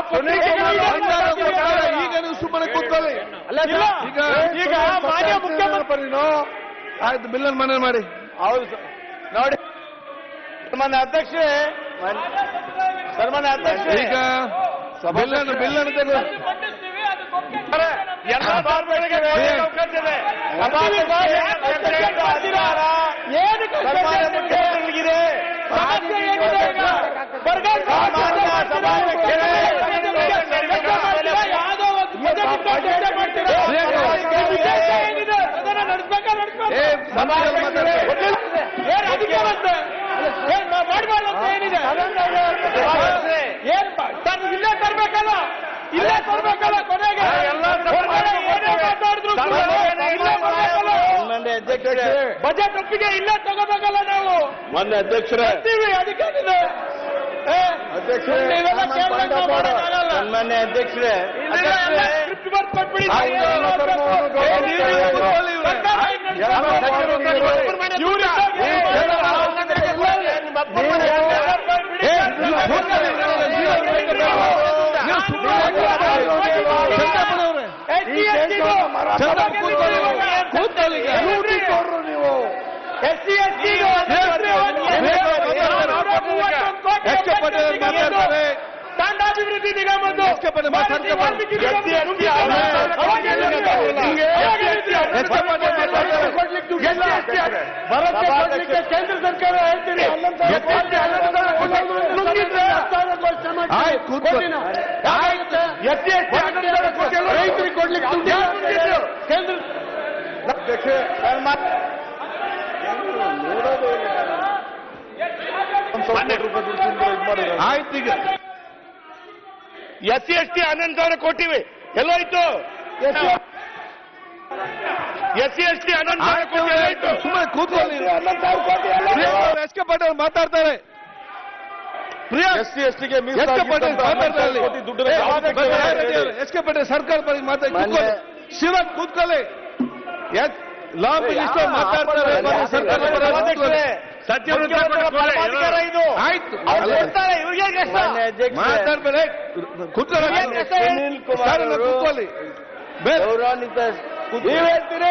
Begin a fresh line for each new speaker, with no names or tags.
ಭಂಡಾರ ಕೊಡ್ತಾರೆ. ಈಗ ನೀವು ಸುಮ್ಮನೆ ಕೂತ್ಕೊಳ್ಳಿ
ಅಲ್ಲ
ಈಗ
ಈಗ ಈಗ ಮಾನ್ಯ ಮುಖ್ಯಮಂತ್ರಿ
ಆಯ್ತು ಬಿಲ್ಲನ್ ಮನೆ ಮಾಡಿ
ಹೌದು ಸರ್. ನೋಡಿ ಸನ್ಮಾನ್ಯ ಅಧ್ಯಕ್ಷರೇ ಸನ್ಮಾನ್ಯ ಅಧ್ಯಕ್ಷರೇ
ಈಗ ಬಿಲ್ಲನ್ ಬಿಲ್ಲನ್ ತೆಗೆದು
ಅರೆ, ಎಲ್ಲ ಬಾರ್ಗಳಿಗೆ ವೇಳೆ ಅವಕಾಶವಿದೆ. ಸಭಾಧ್ಯಕ್ಷರೇ, ಅಧ್ಯಕ್ಷರ ಅಧಿಕಾರ ಸನ್ಮಾನ್ಯ ಮುಖ್ಯಮಂತ್ರಿಗಳಿಗಿದೆ. ಸಾಮಾನ್ಯ ಸಭಾಧ್ಯಕ್ಷರೇ,
ಏ ಮಂತ್ರಿಗಳು ಮಾತಾಡ್ತಾರೆ.
ಏನ್ ಇಲ್ಲೇ ತರ್ಬೇಕಲ್ಲ ಇಲ್ಲೇ ತರ್ಬೇಕಲ್ಲ ಕೊನೆಗೆ
ಎಲ್ಲ
ಹೊರಗಡೆ ಏನೇ ಮಾತಾಡಿದ್ರು ಕೂಡ ಇಲ್ಲೇ ಬರ್ಬೇಕಲ್ಲ. ಬಜೆಟ್ ಒಪ್ಪಿಗೆ ಇಲ್ಲೇ ತಗೋಬೇಕಲ್ಲ ನಾವು
ಮಾನ್ಯ ಅಧ್ಯಕ್ಷರೇ
ಬರ್ತೀವಿ ಅದಕ್ಕೇನಿದೆ ಏ, ನೀವೆಲ್ಲ ಕೇಳ್ದಂಗೆ ನಾವು ಮಾಡೋಕ್ಕಾಗಲ್ಲ.
ಸನ್ಮಾನ್ಯ ಅಧ್ಯಕ್ಷರೇ
ಇದೆಲ್ಲ ಎಲ್ಲ script ಬರ್ದ್ ಕೊಟ್ಬಿಡಿ.
ಆಯ್ತು, ಎಲ್ಲ ತರ್ಬೋದು.
ಏ, ನೀವು
ಕೂತ್ಕೊಳ್ಳಿ ಇವ್ರೆ.
ಸರ್ಕಾರ ಹಿಂಗ್ ನಡೆಸ್ತಾರೆ.
ಎಲ್ಲ ಸಚಿವರು
ಇವ್ರು ಇದ್ದಾರೆ.
ಏ, ಎಲ್ಲ
ನಿಮ್ಮ ಅಪ್ಪನ ಮನೆ ಎಲ್ಲ ಬಿಡಿ.
ಏ, ನೀವು ಕೂತ್ಕೊಳ್ಳಿ. ನೀವು ಸುಮ್ಮನೆ ಕೂತ್ಕೊಳ್ಳಿ. ಶಂಕರಪ್ಪನವ್ರೆ.
ಏ, TSC ಗೂ
ಚಂದ್ರಪ್ಪ ಕೂತ್ಕೊಳ್ಳಿ. ಕೂತ್ಕೊಳ್ಳಿ ಈಗ.
SC, ST ಗೂ
ಎಸ್ ಕೆ ಪಟೇಲ್ ಮಾತಾಡ್ತಾರೆ
ತಾಂಡಾಭಿವೃದ್ಧಿ ನಿಗಮದ್ದು
ಎಸ್ ಕೆ ಪಟೇಲ್ ಮಾತಾಡ್ತಾರೆ.
ವಾಲ್ಮೀಕಿ ನಿಗಮದ್ದು ಅವಾಗ ಎಲ್ಲಿದೆ? ಅವಾಗ ಎಲ್ಲಿದೆ?
ಎಸ್ ಕೆ ಪಟೇಲ್ ಮಾತಾಡ್ತಾರೆ.
ಭರವಸೆ ಕೊಡ್ಲಿಕ್ಕೆ ಕೇಂದ್ರ ಸರ್ಕಾರ ಹೇಳ್ತೀರಿ
ಆಯ್ತು ಕೂತ್ಕೊಳ್ಳಿ
ಆಯ್ತು ರೈತರಿಗೆ ಕೊಡ್ಲಿಕ್ಕೆ ದುಡ್ಡು ಯಾರು ನುಂಗಿದ್ರು? ಕೇಂದ್ರ
ಆಯ್ತು ಈಗ
ಎಸ್ ಸಿ ಎಸ್ ಟಿ ಹನ್ನೊಂದು ಸಾವಿರ ಕೊಟ್ಟಿವಿ ಎಲ್ಲೋಯ್ತು ಎಸ್ ಸಿ ಎಸ್ ಟಿ ಹನ್ನೊಂದು ಸಾವಿರ
ಆಯ್ತು
ಕೋಟಿ ಎಲ್ಲೋಯ್ತು
ಸುಮ್ಮನೆ ಕೂತ್ಕೊಳ್ಳಿ ಎಸ್ ಕೆ ಪಟೇಲ್ ಮಾತಾಡ್ತಾರೆ ಪ್ರಿಯಾ
ಎಸ್ ಸಿ ಎಸ್ ಟಿಗೆ
ಎಸ್ ಕೆ ಪಟೇಲ್ ಮಾತಾಡ್ತಾರೆ
ದುಡ್ಡು
ಎಸ್ ಕೆ ಪಟೇಲ್ ಸರ್ಕಾರ ಬಗ್ಗೆ ಮಾತಾಡಿ ಕೂತ್ಕೊಳ್ಳಿ ಶಿವನ್ ಕೂತ್ಕೊಳ್ಳಿ ಎಸ್ ಲಾ ಮಿನಿಸ್ಟರ್ ಮಾತಾಡ್ತಾರೆ ಬನ್ನಿ, ಸರ್ಕಾರ ಪರ ಕೂತ್ಕೊಳ್ಳಿ.
ಸಚಿವರು ಪರಮಾಧಿಕಾರ ಇದು
ಆಯ್ತು
ಅವ್ರು ಕೊಡ್ತಾರೆ ಇವ್ರಿಗೆ ಕಷ್ಟ
ಮಾನ್ಯ ಅಧ್ಯಕ್ಷರೇ
ಮಾತಾಡ್ಬೇಡಿ ಕೂತ್ಕೊಳ್ಳಿ
ಸುನೀಲ್ ಕುಮಾರ್
ಸರ್,
ಅವರು
ಕೂತ್ಕೊಳ್ಳಿ ಬೇರೆ
ಗೌರವಾನ್ವಿತ
ನೀವ್ ಹೇಳ್ತೀರಿ